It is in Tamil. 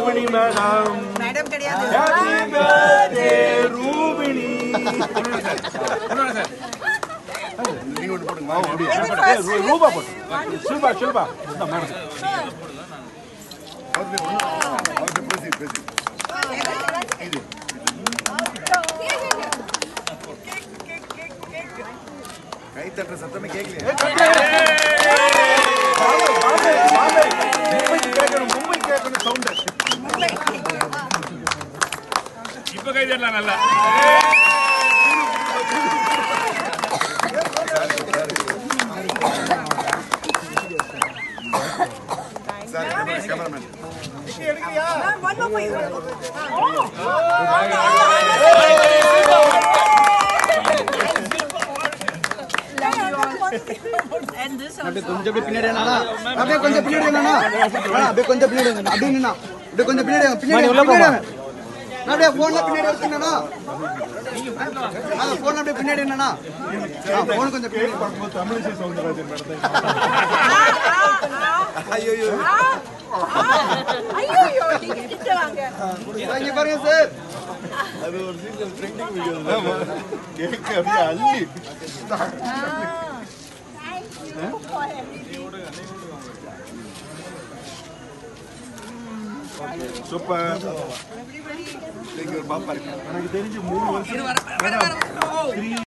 ரூபிணி மேடம் மேடம் கிடையாது ஹாப்பி பர்த்டே ரூபிணி நீங்க ஒன்று போடுங்க ஏய், ரூ- ரூபா போட்டு சில்பா சில்பா இந்த மேடம் அவர்கிட்ட ஒண்ணு- அவர்கிட்ட பேசி பேசி இது கை தட்டுற சத்தமே கேட்கலையே பாம்பே பாம்பே பாம்பே மும்பை கேட்கணும் மும்பை கேட்கணும் சவுண்ட் இப்ப கை தரலாம் நல்லா சார் கேமராமேன் ஒன் மோர் போய் And this also. கொஞ்சம் அப்படியே பின்னாடி என்னன்னா அப்படியே கொஞ்சம் பின்னாடி என்னன்னா அப்படியே கொஞ்சம் பின்னாடி வாங்க. அப்படியே நின்னா அப்படியே கொஞ்சம் பின்னாடி வாங்க. பின்னாடி வாங்க, பின்னாடி வாங்க. அப்படியே போன்ல பின்னாடி வச்சுக்கணும்னா அந்த போன் அப்படியே பின்னாடி என்னன்னா போன் கொஞ்சம் பின்னாடி பார்க்கும்போது தமிழிசை சவுந்தரராஜன் மேடம் ஐயோ ஐயோ நீங்க கிட்ட வாங்க இங்க பாருங்க சார் அது ஒரு சீரியல் ட்ரெண்டிங் வீடியோ கேக் அப்படியே அள்ளி சூப்பர் நீங்க ஒரு பாப்பா இருக்கு எனக்கு தெரிஞ்சு மூணு வருஷம்